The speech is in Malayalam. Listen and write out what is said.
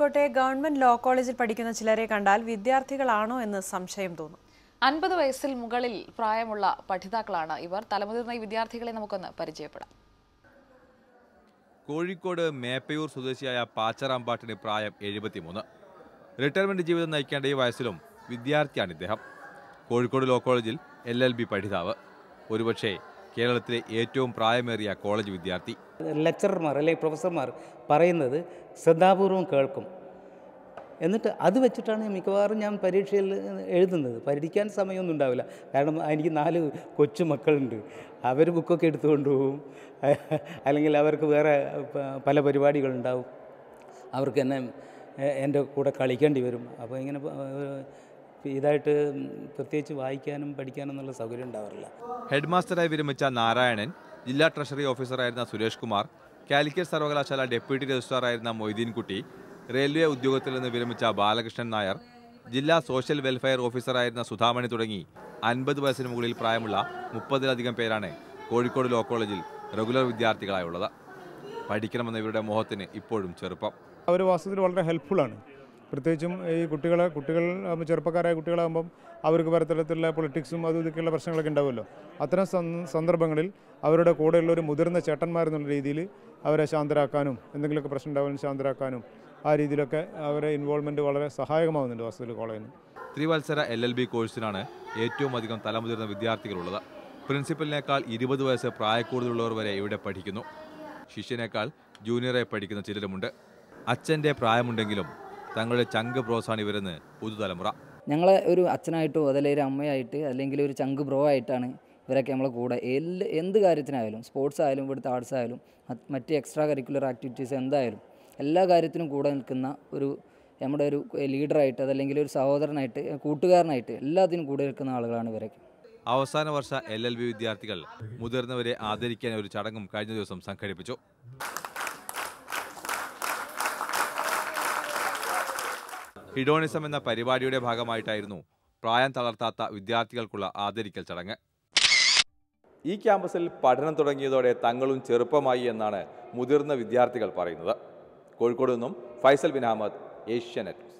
കോഴിക്കോട്ടെ ഗവൺമെന്റ് ലോ കോളേജിൽ പഠിക്കുന്ന ചിലരെ കണ്ടാൽ വിദ്യാർത്ഥികളാണോ എന്ന് സംശയം തോന്നും അൻപത് വയസ്സിൽ മുകളിൽ പ്രായമുള്ള പഠിതാക്കളാണ് ഇവർ തലമുതിർന്ന ഈ വിദ്യാർത്ഥികളെ നമുക്കൊന്ന് പരിചയപ്പെടാം കോഴിക്കോട് മേപ്പയൂർ സ്വദേശിയായ പാച്ചറാമ്പാട്ടിന് പ്രായം എഴുപത്തിമൂന്ന് റിട്ടയർമെന്റ് ജീവിതം നയിക്കേണ്ട ഈ വയസ്സിലും വിദ്യാർത്ഥിയാണ് ഇദ്ദേഹം കോഴിക്കോട് ലോ കോളേജിൽ എൽ എൽ ബി പഠിതാവ് ഒരുപക്ഷെ കേരളത്തിലെ ഏറ്റവും പ്രായമേറിയ കോളേജ് വിദ്യാർത്ഥി ലെക്ചറർമാർ അല്ലെങ്കിൽ പ്രൊഫസർമാർ പറയുന്നത് ശ്രദ്ധാപൂർവം കേൾക്കും എന്നിട്ട് അത് വെച്ചിട്ടാണ് മിക്കവാറും ഞാൻ പരീക്ഷയിൽ എഴുതുന്നത് പഠിക്കാൻ സമയമൊന്നും ഉണ്ടാവില്ല കാരണം എനിക്ക് നാല് കൊച്ചു മക്കളുണ്ട് അവർ ബുക്കൊക്കെ എടുത്തുകൊണ്ട് പോകും അല്ലെങ്കിൽ അവർക്ക് വേറെ പ- പല പരിപാടികളുണ്ടാവും അവർക്ക് എന്നെ എ- എൻ്റെ കൂടെ കളിക്കേണ്ടി വരും അപ്പോൾ ഇങ്ങനെ പ- ഇതായിട്ട് പ്രത്യേകിച്ച് വായിക്കാനും പഠിക്കാനും എന്നുള്ള സൗകര്യം ഉണ്ടാവാറില്ല ഹെഡ് മാസ്റ്ററായി വിരമിച്ച നാരായണൻ ജില്ലാ ട്രഷറി ഓഫീസറായിരുന്ന സുരേഷ് കുമാർ കാലിക്കറ്റ് സർവകലാശാല ഡെപ്യൂട്ടി രജിസ്ട്രാറായിരുന്ന മൊയ്തീൻകുട്ടി റെയിൽവേ ഉദ്യോഗത്തിൽ നിന്ന് വിരമിച്ച ബാലകൃഷ്ണൻ നായർ ജില്ലാ സോഷ്യൽ വെൽഫെയർ ഓഫീസറായിരുന്ന സുധാമണി തുടങ്ങി അൻപത് വയസ്സിന് മുകളിൽ പ്രായമുള്ള മുപ്പതിലധികം പേരാണ് കോഴിക്കോട് ലോ കോളേജിൽ റെഗുലർ വിദ്യാർത്ഥികളായുള്ളത് പഠിക്കണമെന്ന ഇവരുടെ മോഹത്തിന് ഇപ്പോഴും ചെറുപ്പം അവർ വാസ്തവത്തിൽ വളരെ ഹെൽപ്ഫുള്ളാണ് പ്രത്യേകിച്ചും ഈ കുട്ടികളെ കുട്ടികൾ ആകുമ്പോൾ ചെറുപ്പക്കാരായ കുട്ടികളാകുമ്പം അവർക്ക് പലതരത്തിലുള്ള പൊളിറ്റിക്സും അതും ഇതൊക്കെയുള്ള പ്രശ്നങ്ങളൊക്കെ ഉണ്ടാവുമല്ലോ അത്തരം സന്ദ- സന്ദർഭങ്ങളിൽ അവരുടെ കൂടെയുള്ള ഒരു മുതിർന്ന ചേട്ടന്മാരെന്നുള്ള രീതിയിൽ അവരെ ശാന്തരാക്കാനും എന്തെങ്കിലുമൊക്കെ പ്രശ്നം ഉണ്ടാവാനും ശാന്തരാക്കാനും ആ രീതിയിലൊക്കെ അവരെ ഇൻവോൾവ്മെൻറ്റ് വളരെ സഹായകമാവുന്നുണ്ട് വാസ്തവത്തിൽ കോളേജിന് ത്രിവത്സര എൽ എൽ ബി കോഴ്സിനാണ് ഏറ്റവും അധികം തലമുതിർന്ന വിദ്യാർത്ഥികളുള്ളത് പ്രിൻസിപ്പലിനേക്കാൾ ഇരുപത് വയസ്സ് പ്രായക്കൂടുതലുള്ളവർ വരെ ഇവിടെ പഠിക്കുന്നു ശിഷ്യനേക്കാൾ ജൂനിയറെ പഠിക്കുന്ന ചിലരുമുണ്ട് അച്ഛൻ്റെ പ്രായമുണ്ടെങ്കിലും തങ്ങളുടെ ചങ്ക് ബ്രോസാണ് ഇവരെന്ന് പുതുതലമുറ ഞങ്ങളെ ഒരു അച്ഛനായിട്ടോ അതല്ലെങ്കിൽ ഒരു അമ്മയായിട്ട് അല്ലെങ്കിൽ ഒരു ചങ്ക് ബ്രോ ആയിട്ടാണ് ഇവരൊക്കെ നമ്മളെ കൂടെ എല്ലാ എന്ത് കാര്യത്തിനായാലും സ്പോർട്സ് ആയാലും ഇവിടുത്തെ ആർട്സ് ആയാലും മറ്റ് മറ്റ് എക്സ്ട്രാ കരിക്കുലർ ആക്ടിവിറ്റീസ് എന്തായാലും എല്ലാ കാര്യത്തിനും കൂടെ നിൽക്കുന്ന ഒരു നമ്മുടെ ഒരു ലീഡറായിട്ട് അതല്ലെങ്കിൽ ഒരു സഹോദരനായിട്ട് കൂട്ടുകാരനായിട്ട് എല്ലാത്തിനും കൂടെ നിൽക്കുന്ന ആളുകളാണ് ഇവരൊക്കെ അവസാന വർഷ എൽ എൽ ബി വിദ്യാർത്ഥികൾ മുതിർന്നവരെ ആദരിക്കാൻ ഒരു ചടങ്ങും കഴിഞ്ഞ ദിവസം സംഘടിപ്പിച്ചു ഹിഡോണിസം എന്ന പരിപാടിയുടെ ഭാഗമായിട്ടായിരുന്നു പ്രായം തളർത്താത്ത വിദ്യാർത്ഥികൾക്കുള്ള ആദരിക്കൽ ചടങ്ങ് ഈ ക്യാമ്പസിൽ പഠനം തുടങ്ങിയതോടെ തങ്ങളും ചെറുപ്പമായി എന്നാണ് മുതിർന്ന വിദ്യാർത്ഥികൾ പറയുന്നത് കോഴിക്കോട് നിന്നും ഫൈസൽ ബിൻ അഹമ്മദ് ഏഷ്യാനെറ്റ്